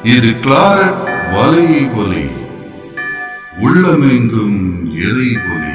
இது கிளாரட் வலை ஒலி உள்ளமெங்கும் எரை ஒலி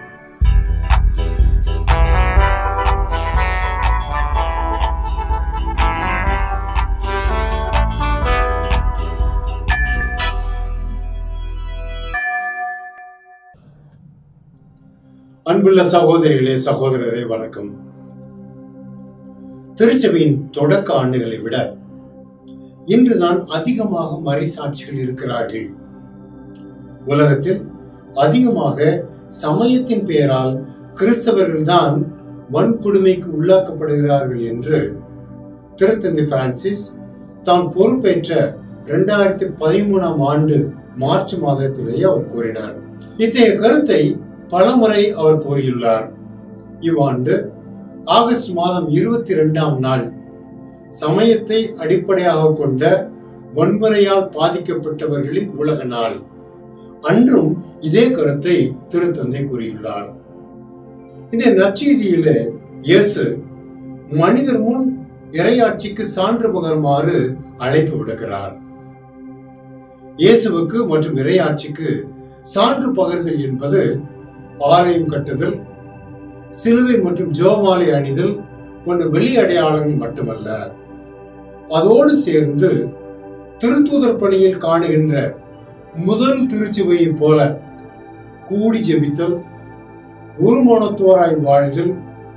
அன்புள்ள சகோதரிகளே சகோதரரே வணக்கம் திருச்சபையின் தொடக்க ஆண்டுகளை விட இன்றுதான் அதிகமாக மறைசாட்சிகள் இருக்கிறார்கள் உலகத்தில் அதிகமாக சமயத்தின் பெயரால் கிறிஸ்தவர்கள்தான் வன்கொடுமைக்கு உள்ளாக்கப்படுகிறார்கள் என்று திருத்தந்தை பிரான்சிஸ் தான் பொறுப்பேற்ற இரண்டாயிரத்தி பதிமூணாம் ஆண்டு மார்ச் மாதத்திலேயே அவர் கூறினார் இத்தகைய கருத்தை பலமுறை அவர் கூறியுள்ளார் இவ்வாண்டு ஆகஸ்ட் மாதம் இருபத்தி இரண்டாம் நாள் சமயத்தை அடிப்படையாக கொண்ட வன்முறையால் பாதிக்கப்பட்டவர்களின் உலக நாள் அன்றும் இதே கருத்தை திருத்தந்தை கூறியுள்ளார் இந்த நற்செய்தியில இயேசு மனிதர் முன் இறையாட்சிக்கு சான்று பகருமாறு அழைப்பு விடுகிறார் இயேசுவுக்கு மற்றும் இறையாட்சிக்கு சான்று பகர்தல் என்பது ஆலயம் கட்டுதல் சிலுவை மற்றும் ஜோமாலை அணிதல் போன்ற வெளி அடையாளங்கள் மட்டுமல்ல அதோடு சேர்ந்து திருத்தூதர் பணியில் காணுகின்ற முதல் திருச்சுவையைப் போல கூடி ஜெபித்தல் ஒருமனத்தோராய் வாழ்தல்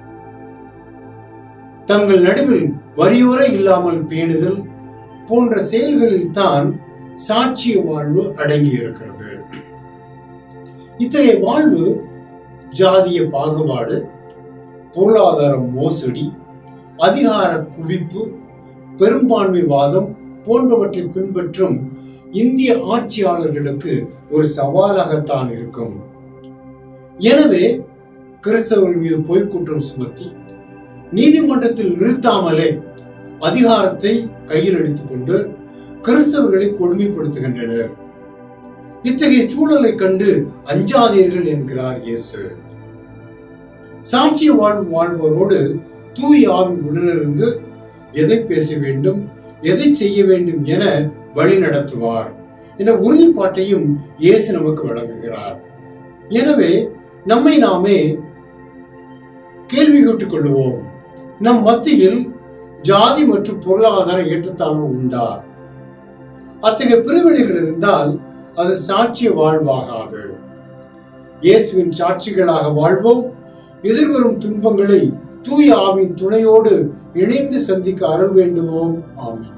தங்கள் நடுவில் வரியோரை இல்லாமல் பேணுதல் போன்ற செயல்களில் தான் சாட்சிய வாழ்வு அடங்கி இருக்கிறது இத்தகைய வாழ்வு ஜாதிய பாகுபாடு பொருளாதார மோசடி அதிகார குவிப்பு பெரும்பான்மைவாதம் போன்றவற்றை பின்பற்றும் இந்திய ஆட்சியாளர்களுக்கு ஒரு சவாலாகத்தான் இருக்கும் எனவே கிறிஸ்தவர்கள் மீது பொய்க்குற்றம் சுமத்தி நீதிமன்றத்தில் நிறுத்தாமலே அதிகாரத்தை கையில் எடுத்துக்கொண்டு கிறிஸ்தவர்களை கொடுமைப்படுத்துகின்றனர் இத்தகைய சூழலை கண்டு அஞ்சாதீர்கள் என்கிறார் இயேசு சாட்சிய வாழ்வு வாழ்வோரோடு தூய் ஆவி உடனிருந்து எதை பேச வேண்டும் எதை செய்ய வேண்டும் என வழி நடத்துவார் என்ற உறுதிப்பாட்டையும் இயேசு நமக்கு வழங்குகிறார் எனவே நம்மை நாமே கேள்வி கேட்டுக் கொள்ளுவோம் நம் மத்தியில் ஜாதி மற்றும் பொருளாதார ஏற்றத்தாழ்வு உண்டா அத்தகைய பிரிவினைகள் இருந்தால் அது சாட்சிய வாழ்வாகாது இயேசுவின் சாட்சிகளாக வாழ்வோம் எதிர்வரும் துன்பங்களை தூய ஆவின் துணையோடு இணைந்து சந்திக்க அருள் வேண்டுவோம் ஆமென்